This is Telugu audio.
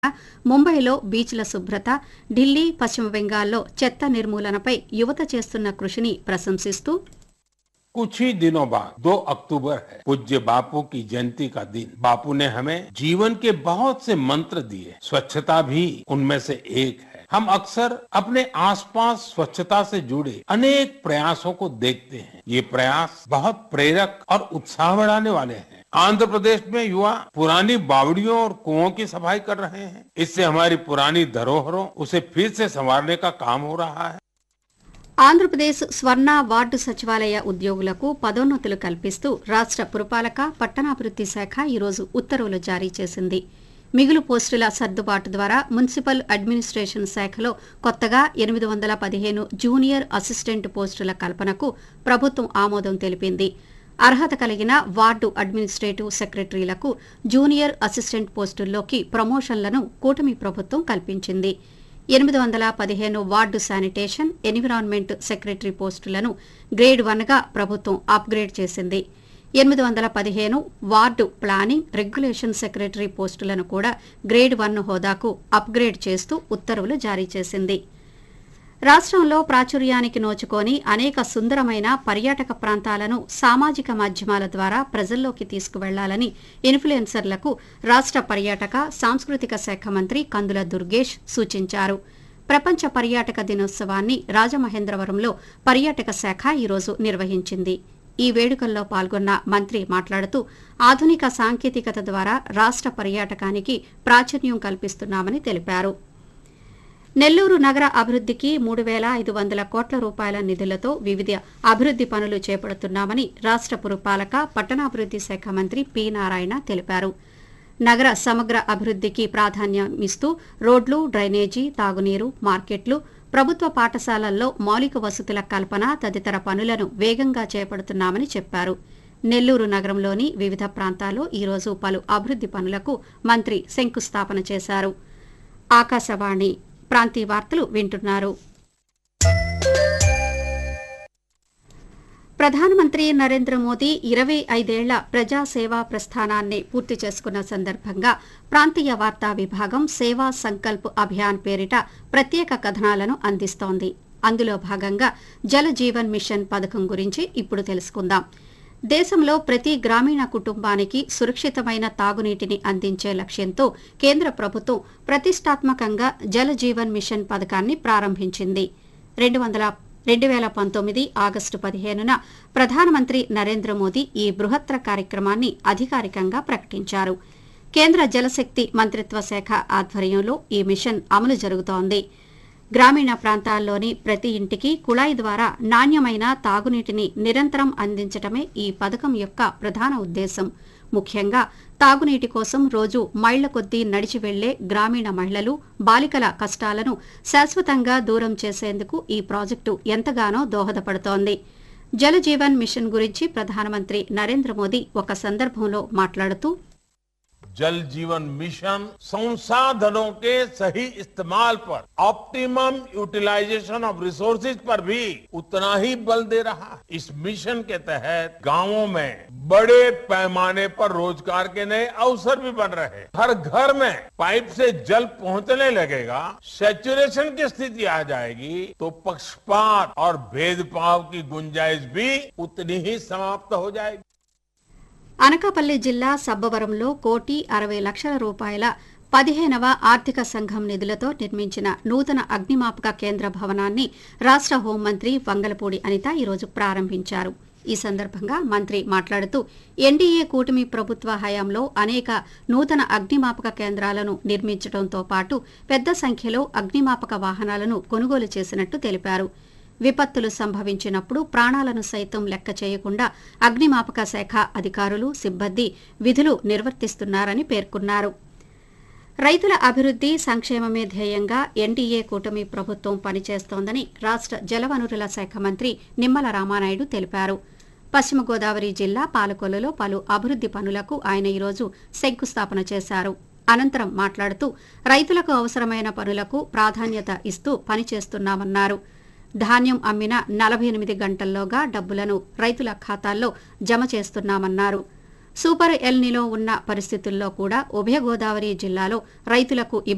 ముంబైలో బీచ్ల శుభ్రత ఢిల్లీ పశ్చిమ బెంగాల్లో చెత్త నిర్మూలనపై యువత చేస్తున్న కృషిని ప్రశంసిస్తూ कुछ ही दिनों बाद 2 अक्टूबर है पूज्य बापू की जयंती का दिन बापू ने हमें जीवन के बहुत से मंत्र दिए स्वच्छता भी उनमें से एक है हम अक्सर अपने आसपास स्वच्छता से जुड़े अनेक प्रयासों को देखते हैं ये प्रयास बहुत प्रेरक और उत्साह बढ़ाने वाले हैं आंध्र प्रदेश में युवा पुरानी बावड़ियों और कुओं की सफाई कर रहे हैं इससे हमारी पुरानी धरोहरों उसे फिर से संवारने का काम हो रहा है ఆంధ్రప్రదేశ్ స్వర్ణ వార్డు సచివాలయ ఉద్యోగులకు పదోన్నతులు కల్పిస్తూ రాష్ట్ర పురపాలక పట్టణాభివృద్ది శాఖ ఈరోజు ఉత్తర్వులు జారీ చేసింది మిగులు పోస్టుల సర్దుబాటు ద్వారా మున్సిపల్ అడ్మినిస్ట్రేషన్ శాఖలో కొత్తగా ఎనిమిది వందల పదిహేను జూనియర్ అసిస్టెంట్ పోస్టుల కల్పనకు ప్రభుత్వం ఆమోదం తెలిపింది అర్హత కలిగిన వార్డు అడ్మినిస్ట్రేటివ్ సెక్రటరీలకు జూనియర్ అసిస్టెంట్ పోస్టుల్లోకి ప్రమోషన్లను కూటమి ప్రభుత్వం కల్పించింది ఎనిమిది వందల పదిహేను వార్డు శానిటేషన్ ఎన్విరాన్మెంట్ సెక్రటరీ పోస్టులను గ్రేడ్ వన్గా ప్రభుత్వం అప్గ్రేడ్ చేసింది ఎనిమిది వందల పదిహేను వార్డు ప్లానింగ్ రెగ్యులేషన్ సెక్రటరీ పోస్టులను కూడా గ్రేడ్ వన్ హోదాకు అప్గ్రేడ్ చేస్తూ ఉత్తర్వులు జారీ చేసింది రాష్ట్రంలో ప్రాచుర్యానికి నోచుకొని అనేక సుందరమైన పర్యాటక ప్రాంతాలను సామాజిక మాధ్యమాల ద్వారా ప్రజల్లోకి తీసుకువెళ్లాలని ఇన్ఫ్లుయెన్సర్లకు రాష్ట్ర పర్యాటక సాంస్కృతిక శాఖ మంత్రి కందుల దుర్గేష్ సూచించారు ప్రపంచ పర్యాటక దినోత్సవాన్ని రాజమహేంద్రవరంలో పర్యాటక శాఖ ఈరోజు నిర్వహించింది ఈ వేడుకల్లో పాల్గొన్న మంత్రి మాట్లాడుతూ ఆధునిక సాంకేతికత ద్వారా రాష్ట్ర పర్యాటకానికి ప్రాచుర్యం కల్పిస్తున్నామని తెలిపారు నెల్లూరు నగర అభివృద్ధికి మూడు వేల ఐదు వందల కోట్ల రూపాయల నిధులతో వివిధ అభివృద్ది పనులు చేపడుతున్నామని రాష్ట్ర పురపాలక పట్టణాభివృద్ది శాఖ మంత్రి పి నారాయణ తెలిపారు నగర సమగ్ర అభివృద్ధికి ప్రాధాన్యమిస్తూ రోడ్లు డ్రైనేజీ తాగునీరు మార్కెట్లు ప్రభుత్వ పాఠశాలల్లో మౌలిక వసతుల కల్పన తదితర పనులను వేగంగా చేపడుతున్నామని చెప్పారు నెల్లూరు నగరంలోని వివిధ ప్రాంతాల్లో ఈరోజు పలు అభివృద్ది పనులకు మంత్రి శంకుస్థాపన చేశారు ఆకాశవాణి ప్రాంతీయ వార్తలు వింటున్నారు ప్రధానమంత్రి నరేంద్ర మోదీ ఇరవై ఐదేళ్ల ప్రజాసేవా ప్రస్థానాన్ని పూర్తి చేసుకున్న సందర్భంగా ప్రాంతీయ వార్తా విభాగం సేవా సంకల్ప్ అభియాన్ పేరిట ప్రత్యేక కథనాలను అందిస్తోంది అందులో భాగంగా జల జీవన్ మిషన్ పథకం గురించి ఇప్పుడు తెలుసుకుందాం దేశంలో ప్రతి గ్రామీణ కుటుంబానికి సురక్షితమైన తాగునీటిని అందించే లక్ష్యంతో కేంద్ర ప్రభుత్వం ప్రతిష్టాత్మకంగా జల జీవన్ మిషన్ పథకాన్ని ప్రారంభించింది రెండు వందల రెండు వేల పంతొమ్మిది ఆగస్టు పదిహేనున ప్రధానమంత్రి నరేంద్ర మోదీ ఈ బృహత్తర కార్యక్రమాన్ని అధికారికంగా ప్రకటించారు కేంద్ర జలశక్తి మంత్రిత్వ శాఖ ఆధ్వర్యంలో ఈ మిషన్ అమలు జరుగుతోంది గ్రామీణ ప్రాంతాల్లోని ప్రతి ఇంటికి కుళాయి ద్వారా నాణ్యమైన తాగునీటిని నిరంతరం అందించటమే ఈ పథకం యొక్క ప్రధాన ఉద్దేశం ముఖ్యంగా తాగునీటి కోసం రోజు మైళ్ల కొద్దీ నడిచి వెళ్లే గ్రామీణ మహిళలు బాలికల కష్టాలను శాశ్వతంగా దూరం చేసేందుకు ఈ ప్రాజెక్టు ఎంతగానో దోహదపడుతోంది జల జీవన్ మిషన్ గురించి ప్రధానమంత్రి నరేంద్ర మోదీ ఒక సందర్భంలో మాట్లాడుతూ जल जीवन मिशन संसाधनों के सही इस्तेमाल पर ऑप्टिमम यूटिलाइजेशन ऑफ रिसोर्सेज पर भी उतना ही बल दे रहा है इस मिशन के तहत गांवों में बड़े पैमाने पर रोजगार के नए अवसर भी बन रहे हैं हर घर में पाइप से जल पहुंचने लगेगा सेचुरेशन की स्थिति आ जाएगी तो पक्षपात और भेदभाव की गुंजाइश भी उतनी ही समाप्त हो जाएगी అనకాపల్లి జిల్లా సబ్బవరంలో కోటి అరవై లక్షల రూపాయల పదిహేనవ ఆర్థిక సంఘం నిధులతో నిర్మించిన నూతన అగ్నిమాపక కేంద్ర భవనాన్ని రాష్ట్ర హోంమంత్రి వంగలపూడి అనిత ఈరోజు ప్రారంభించారు ఈ సందర్భంగా మంత్రి మాట్లాడుతూ ఎన్డీఏ కూటమి ప్రభుత్వ హయాంలో అనేక నూతన అగ్నిమాపక కేంద్రాలను నిర్మించడంతో పాటు పెద్ద సంఖ్యలో అగ్నిమాపక వాహనాలను కొనుగోలు చేసినట్టు తెలిపారు విపత్తులు సంభవించినప్పుడు ప్రాణాలను సైతం లెక్క చేయకుండా అగ్నిమాపక శాఖ అధికారులు సిబ్బంది విధులు నిర్వర్తిస్తున్నారని పేర్కొన్నారు రైతుల అభివృద్ది సంక్షేమమే ధ్యేయంగా ఎన్డీఏ కూటమి ప్రభుత్వం పనిచేస్తోందని రాష్ట్ర జలవనరుల శాఖ మంత్రి నిమ్మల రామానాయుడు తెలిపారు పశ్చిమ గోదావరి జిల్లా పాలకొల్లులో పలు అభివృద్ది పనులకు ఆయన ఈరోజు శంకుస్థాపన చేశారు అనంతరం మాట్లాడుతూ రైతులకు అవసరమైన పనులకు ప్రాధాన్యత ఇస్తూ పనిచేస్తున్నామన్నారు ధాన్యం అమ్మిన నలభై ఎనిమిది గంటల్లోగా డబ్బులను రైతుల ఖాతాల్లో జమ చేస్తున్నామన్నారు సూపర్ ఎల్నిలో ఉన్న పరిస్థితుల్లో కూడా ఉభయ గోదావరి జిల్లాలో రైతులకు